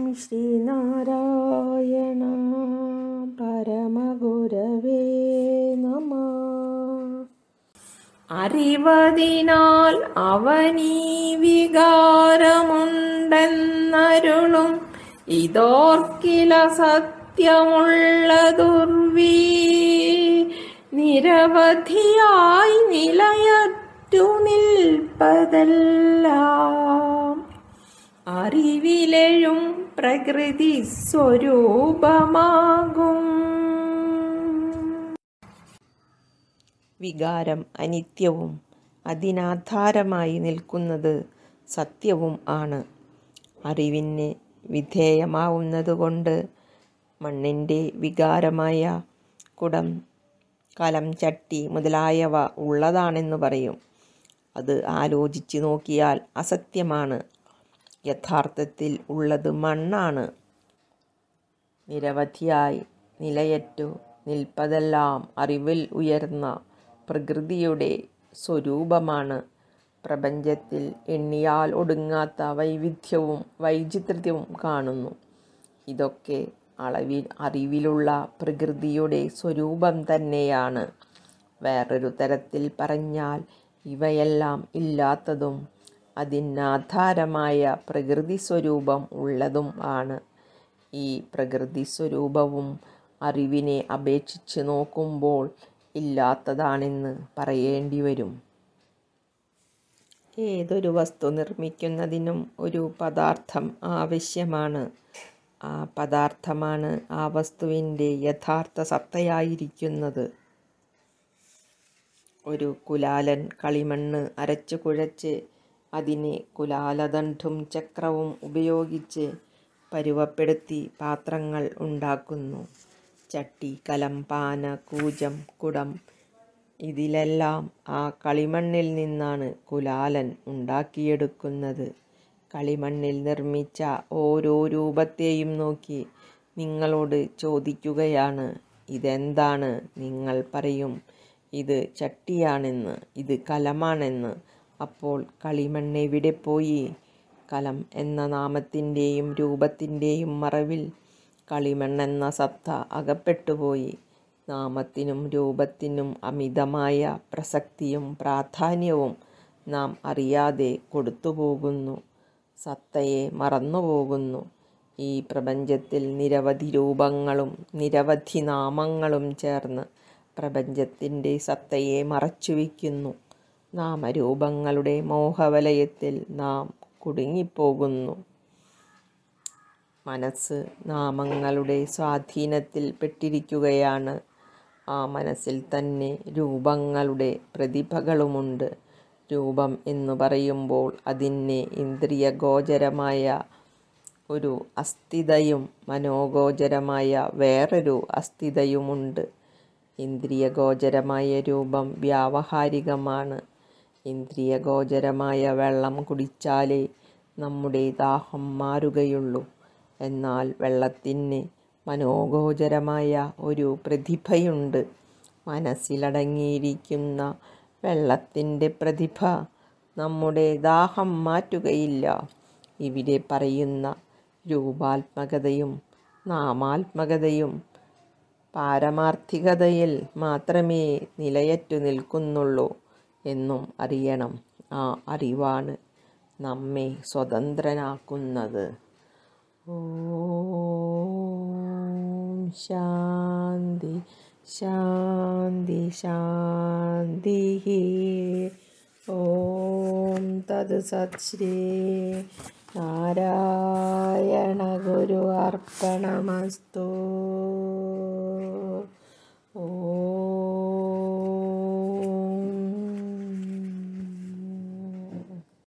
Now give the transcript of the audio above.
ശ്രീനാരായണ പരമഗുരവേ നമ അറിവതിനാൽ അവനീ വികാരമുണ്ടെന്നരുളും ഇതോർക്കില സത്യമുള്ള ദുർവീ നിരവധിയായി നിലയറ്റു നിൽപ്പതെല്ലാം അറിവിലെഴും പ്രകൃതി സ്വരൂപമാകും വികാരം അനിത്യവും അതിനാധാരമായി നിൽക്കുന്നത് സത്യവും ആണ് അറിവിന് വിധേയമാവുന്നതുകൊണ്ട് മണ്ണിൻ്റെ വികാരമായ കുടം കലം ചട്ടി മുതലായവ ഉള്ളതാണെന്ന് പറയും അത് ആലോചിച്ച് നോക്കിയാൽ അസത്യമാണ് യഥാർത്ഥത്തിൽ ഉള്ളത് മണ്ണാണ് നിരവധിയായി നിലയറ്റു നിൽപ്പതെല്ലാം അറിവിൽ ഉയർന്ന പ്രകൃതിയുടെ സ്വരൂപമാണ് പ്രപഞ്ചത്തിൽ എണ്ണിയാൽ ഒടുങ്ങാത്ത വൈവിധ്യവും വൈചിത്ര്യവും കാണുന്നു ഇതൊക്കെ അളവിൽ അറിവിലുള്ള പ്രകൃതിയുടെ സ്വരൂപം തന്നെയാണ് വേറൊരു തരത്തിൽ പറഞ്ഞാൽ ഇവയെല്ലാം ഇല്ലാത്തതും അതിനാധാരമായ പ്രകൃതി സ്വരൂപം ഉള്ളതും ആണ് ഈ പ്രകൃതി സ്വരൂപവും അറിവിനെ അപേക്ഷിച്ച് നോക്കുമ്പോൾ ഇല്ലാത്തതാണെന്ന് പറയേണ്ടി വരും ഏതൊരു വസ്തു നിർമ്മിക്കുന്നതിനും ഒരു പദാർത്ഥം ആവശ്യമാണ് ആ പദാർത്ഥമാണ് ആ വസ്തുവിൻ്റെ യഥാർത്ഥ സത്തയായിരിക്കുന്നത് ഒരു കുലാലൻ കളിമണ്ണ് അരച്ചു കുഴച്ച് അതിനെ കുലാലദണ്ഡും ചക്രവും ഉപയോഗിച്ച് പരുവപ്പെടുത്തി പാത്രങ്ങൾ ഉണ്ടാക്കുന്നു ചട്ടി കലം പാന കൂജം കുടം ഇതിലെല്ലാം ആ കളിമണ്ണിൽ നിന്നാണ് കുലാലൻ ഉണ്ടാക്കിയെടുക്കുന്നത് കളിമണ്ണിൽ നിർമ്മിച്ച ഓരോ രൂപത്തെയും നോക്കി നിങ്ങളോട് ചോദിക്കുകയാണ് ഇതെന്താണ് നിങ്ങൾ പറയും ഇത് ചട്ടിയാണെന്ന് ഇത് കലമാണെന്ന് അപ്പോൾ കളിമണ്ണ് എവിടെ പോയി കലം എന്ന നാമത്തിൻ്റെയും രൂപത്തിൻ്റെയും മറവിൽ കളിമണ്ണെന്ന സത്ത അകപ്പെട്ടുപോയി നാമത്തിനും രൂപത്തിനും അമിതമായ പ്രസക്തിയും പ്രാധാന്യവും നാം അറിയാതെ കൊടുത്തുപോകുന്നു സത്തയെ മറന്നുപോകുന്നു ഈ പ്രപഞ്ചത്തിൽ നിരവധി രൂപങ്ങളും നിരവധി നാമങ്ങളും ചേർന്ന് പ്രപഞ്ചത്തിൻ്റെ സത്തയെ മറച്ചുവെക്കുന്നു നാമരൂപങ്ങളുടെ മോഹവലയത്തിൽ നാം കുടുങ്ങിപ്പോകുന്നു മനസ്സ് നാമങ്ങളുടെ സ്വാധീനത്തിൽ പെട്ടിരിക്കുകയാണ് ആ മനസ്സിൽ തന്നെ രൂപങ്ങളുടെ പ്രതിഭകളുമുണ്ട് രൂപം എന്ന് പറയുമ്പോൾ അതിന് ഇന്ദ്രിയഗോചരമായ ഒരു അസ്ഥിതയും മനോഗോചരമായ വേറൊരു അസ്ഥിതയുമുണ്ട് ഇന്ദ്രിയഗോചരമായ രൂപം വ്യാവഹാരികമാണ് ഇന്ദ്രിയഗോചരമായ വെള്ളം കുടിച്ചാലേ നമ്മുടെ ദാഹം മാറുകയുള്ളൂ എന്നാൽ വെള്ളത്തിന് മനോഗോചരമായ ഒരു പ്രതിഭയുണ്ട് മനസ്സിലടങ്ങിയിരിക്കുന്ന വെള്ളത്തിൻ്റെ പ്രതിഭ നമ്മുടെ ദാഹം മാറ്റുകയില്ല ഇവിടെ പറയുന്ന രൂപാത്മകതയും നാമാത്മകതയും പാരമാർത്ഥികതയിൽ മാത്രമേ നിലയറ്റു നിൽക്കുന്നുള്ളൂ എന്നും അറിയണം ആ അറിവാണ് നമ്മെ സ്വതന്ത്രനാക്കുന്നത് ഓം ശാന്തി ശാന്തി ശാന്തി ഓം തത് സത് ശ്രീ നാരായണ ഗുരു അർപ്പണമസ്തു